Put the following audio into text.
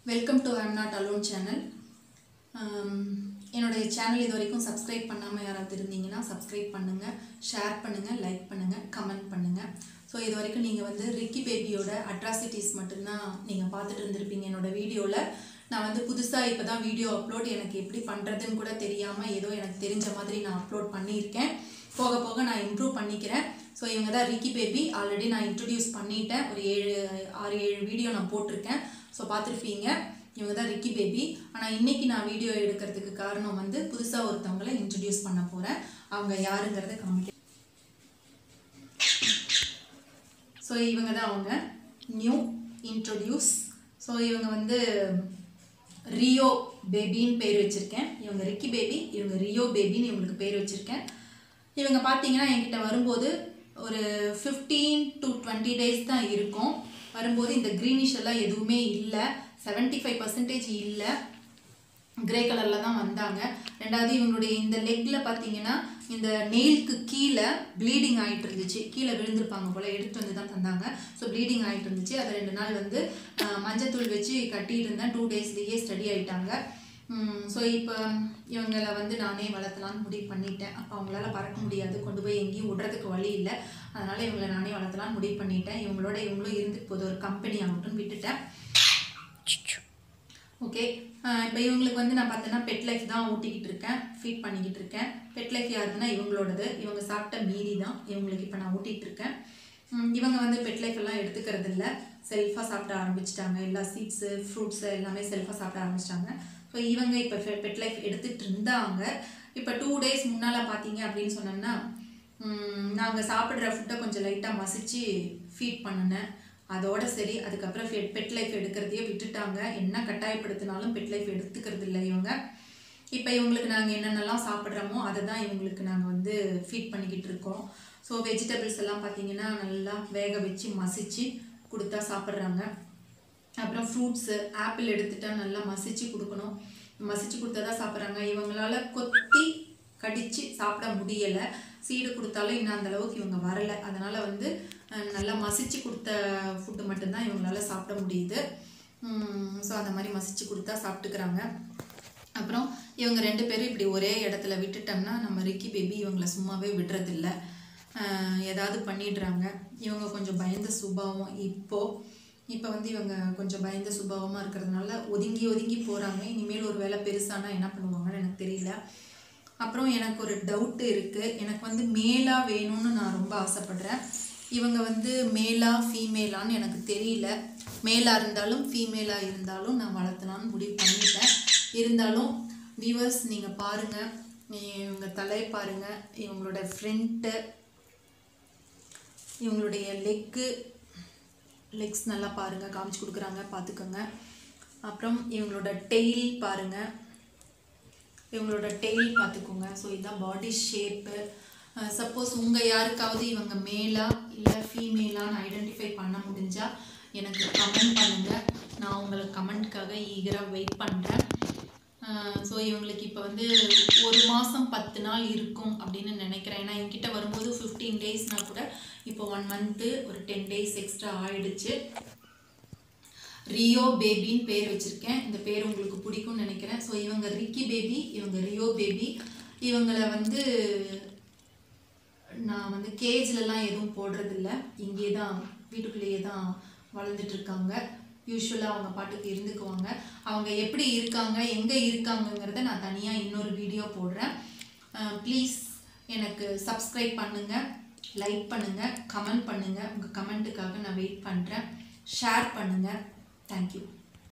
welcome to I'm not alone channel என்னுடைய channel இது வரைக்கும் சப்ஸ்கிரைப் பண்ணாமல் யாராவது இருந்தீங்கன்னா சப்ஸ்கிரைப் பண்ணுங்கள் ஷேர் பண்ணுங்கள் லைக் பண்ணுங்கள் கமெண்ட் பண்ணுங்கள் ஸோ இது வரைக்கும் நீங்கள் வந்து ரிக்கி பேபியோட அட்ராசிட்டிஸ் மட்டும்தான் நீங்கள் பார்த்துட்டு இருந்திருப்பீங்க என்னோட வீடியோவில் நான் வந்து புதுசாக இப்போ தான் வீடியோ அப்லோட் எனக்கு எப்படி பண்ணுறதுன்னு கூட தெரியாமல் ஏதோ எனக்கு தெரிஞ்ச மாதிரி நான் அப்லோட் பண்ணியிருக்கேன் போக போக நான் இம்ப்ரூவ் பண்ணிக்கிறேன் ஸோ இவங்க தான் ரிக்கி பேபி ஆல்ரெடி நான் இன்ட்ரடியூஸ் பண்ணிட்டேன் ஒரு ஏழு ஆறு ஏழு வீடியோ நான் போட்டிருக்கேன் ஸோ பார்த்துருப்பீங்க இவங்க தான் ரிக்கி பேபி ஆனால் இன்னைக்கு நான் வீடியோ எடுக்கிறதுக்கு காரணம் வந்து புதுசாக ஒருத்தவங்களை இன்ட்ரடியூஸ் பண்ண போகிறேன் அவங்க யாருங்கிறத காமிக்க ஸோ இவங்க தான் அவங்க நியூ இன்ட்ரடியூஸ் ஸோ இவங்க வந்து ரியோ பேபின்னு பேர் வச்சுருக்கேன் இவங்க ரிக்கி பேபி இவங்க ரியோ பேபின்னு இவங்களுக்கு பேர் வச்சுருக்கேன் இவங்க பார்த்தீங்கன்னா என்கிட்ட வரும்போது ஒரு ஃபிஃப்டீன் டு டுவெண்ட்டி டேஸ் தான் இருக்கும் வரும்போது இந்த க்ரீனிஷ் எல்லாம் எதுவுமே இல்லை செவன்ட்டி ஃபைவ் பர்சன்டேஜ் இல்லை கிரே கலரில் தான் வந்தாங்க ரெண்டாவது இவங்களுடைய இந்த லெக்கில் பார்த்தீங்கன்னா இந்த நெயிலுக்கு கீழே ப்ளீடிங் ஆகிட்டு இருந்துச்சு கீழே விழுந்திருப்பாங்க போல் எடுத்துட்டு வந்து தான் தந்தாங்க ஸோ ப்ளீடிங் ஆகிட்டு இருந்துச்சு அதை ரெண்டு நாள் வந்து அஹ், மஞ்சத்தூள் வச்சு கட்டிட்டு இருந்தேன் டூ டேஸ்லேயே ஸ்டடி ஆகிட்டாங்க ஸோ இப்போ இவங்களை வந்து நானே வளர்த்தலான்னு முடிவு பண்ணிட்டேன் அப்போ அவங்களால பறக்க முடியாது கொண்டு போய் எங்கேயும் விடுறதுக்கு வழி இல்லை அதனால் இவங்களை நானே வளர்த்தலான்னு முடிவு பண்ணிட்டேன் இவங்களோட இவங்களும் இருந்துட்டு போகுது ஒரு கம்பெனி ஆகட்டும் விட்டுட்டேன் ஓகே இப்போ இவங்களுக்கு வந்து நான் பார்த்தேன்னா பெட் லைஃப் தான் ஊட்டிக்கிட்டு இருக்கேன் ஃபீட் பண்ணிக்கிட்டு இருக்கேன் பெட் லைஃப் யாருதுன்னா இவங்களோடது இவங்க சாப்பிட்ட மீதி தான் இவங்களுக்கு இப்போ நான் ஊட்டிகிட்டு இருக்கேன் ம், இவங்க வந்து பெட் லைஃப் எல்லாம் எடுத்துக்கிறது இல்லை செல்ஃபாக சாப்பிட ஆரம்பிச்சிட்டாங்க எல்லா சீட்ஸு ஃப்ரூட்ஸு எல்லாமே செல்ஃபாக சாப்பிட ஆரம்பிச்சிட்டாங்க ஸோ இவங்க இப்போ பெட் லைஃப் எடுத்துகிட்டு இருந்தாங்க இப்போ டூ டேஸ் முன்னால் பார்த்தீங்க அப்படின்னு சொன்னோம்னா நாங்கள் சாப்பிட்ற ஃபுட்டை கொஞ்சம் லைட்டாக மசிச்சு ஃபீட் பண்ணினேன் அதோட சரி அதுக்கப்புறம் பெட் லைஃப் எடுக்கிறதையே விட்டுட்டாங்க என்ன கட்டாயப்படுத்தினாலும் பெட் லைஃப் எடுத்துக்கிறது இல்லை இவங்க இப்போ இவங்களுக்கு நாங்கள் என்னென்னலாம் சாப்பிட்றோமோ அதை தான் இவங்களுக்கு நாங்கள் வந்து ஃபீட் பண்ணிக்கிட்டு இருக்கோம் ஸோ வெஜிடபிள்ஸ் எல்லாம் பார்த்தீங்கன்னா நல்லா வேக வச்சு மசிச்சு கொடுத்தா சாப்பிட்றாங்க அப்புறம் ஃப்ரூட்ஸு ஆப்பிள் எடுத்துட்டா நல்லா மசிச்சு கொடுக்கணும் மசிச்சு கொடுத்தா தான் சாப்பிட்றாங்க இவங்களால கொத்தி கடிச்சு சாப்பிட முடியலை சீடு கொடுத்தாலும் இன்னும் அந்த அளவுக்கு இவங்க வரலை அதனால் வந்து அஹ், நல்லா மசிச்சு கொடுத்த ஃபுட்டு மட்டும்தான் இவங்களால சாப்பிட முடியுது ஸோ அந்த மாதிரி மசிச்சு கொடுத்தா சாப்பிட்டுக்கிறாங்க அப்புறம் இவங்க ரெண்டு பேரும் இப்படி ஒரே இடத்துல விட்டுட்டோம்னா நம்ம ரிக்கி பேபி இவங்கள சும்மாவே விடுறதில்ல ஆஹ் ஏதாவது பண்ணிடுறாங்க இவங்க கொஞ்சம் பயந்த சுபாவம் இப்போ இப்போ வந்து இவங்க கொஞ்சம் பயந்த சுபாவமாக இருக்கிறதுனால ஒதுங்கி ஒதுங்கி போகிறாங்க இனிமேல் ஒரு வேலை பெருசானா என்ன பண்ணுவாங்கன்னு எனக்கு தெரியல அப்புறம் எனக்கு ஒரு டவுட்டு இருக்குது எனக்கு வந்து மேலாக வேணும்னு நான் ரொம்ப ஆசைப்படுறேன் இவங்க வந்து மேலா ஃபீமேலான்னு எனக்கு தெரியல மேலாக இருந்தாலும் ஃபீமேலாக இருந்தாலும் நான் வளர்த்தலான்னு முடிவு பண்ணிட்டேன் இருந்தாலும் வியூவர்ஸ் நீங்கள் பாருங்கள் இவங்க தலையை பாருங்கள் இவங்களோட ஃப்ரண்ட்டு இவங்களுடைய லெக்கு லெக்ஸ் நல்லா பாருங்கள் காமிச்சு கொடுக்குறாங்க பார்த்துக்கோங்க அப்புறம் இவங்களோட டெய்ல் பாருங்கள் இவங்களோட டெய்ல் பார்த்துக்கோங்க ஸோ இதுதான் பாடி ஷேப்பு சப்போஸ் உங்கள் யாருக்காவது இவங்க மேலா இல்லை ஃபீமேலான்னு ஐடென்டிஃபை பண்ண முடிஞ்சால் எனக்கு கமெண்ட் பண்ணுங்கள் நான் உங்களுக்கு கமெண்ட்காக ஈகராக வெயிட் பண்ணுறேன் ஸோ இவங்களுக்கு இப்போ வந்து ஒரு மாதம் பத்து நாள் இருக்கும் அப்படின்னு நினைக்கிறேன் ஏன்னா என்கிட்ட வரும்போது ஃபிஃப்டீன் டேஸ்னால் கூட இப்போ ஒன் மந்த்து ஒரு டென் டேஸ் எக்ஸ்ட்ரா ஆயிடுச்சு ரியோ பேபின்னு பேர் வச்சுருக்கேன் இந்த பேர் உங்களுக்கு பிடிக்கும்னு நினைக்கிறேன் ஸோ இவங்க ரிக்கி பேபி இவங்க ரியோ பேபி இவங்களை வந்து நான் வந்து கேஜ்லலாம் எதுவும் போடுறதில்ல இங்கே தான் வீட்டுக்குள்ளேயே தான் வளர்ந்துட்டு இருக்காங்க யூஸ்வலாக அவங்க பாட்டுக்கு இருந்துக்குவாங்க அவங்க எப்படி இருக்காங்க எங்கே இருக்காங்கங்கிறத நான் தனியாக இன்னொரு வீடியோ போடுறேன் ப்ளீஸ் எனக்கு சப்ஸ்கிரைப் பண்ணுங்கள் லைக் பண்ணுங்கள் கமெண்ட் பண்ணுங்கள் உங்கள் கமெண்ட்டுக்காக நான் வெயிட் பண்ணுறேன் ஷேர் பண்ணுங்கள் தேங்க்யூ